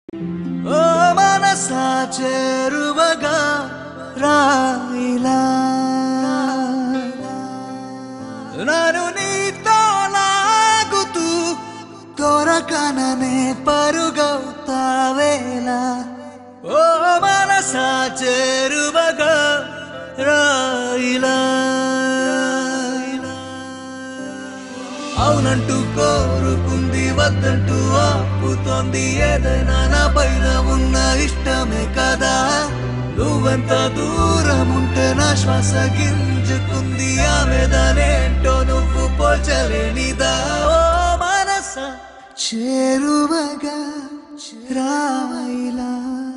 ఓ మనసా చేరువగా రాయిలా నన్ను నీతో లాగుతూ దొరకననే పరుగవుతావేలా ఓ మనసా చేరువగా రాయిలా అవునంటూ కోరుకుంది వద్దంటూ ఆపుతోంది ఏదైనా నా పైన ఉన్న ఇష్టమే కదా నువ్వెంత దూరం ఉంటే నా శ్వాస గింజుకుంది ఆమెదనేంటో నువ్వు పోల్చలేనిదా ఓ మనస చేరువగా రాయిలా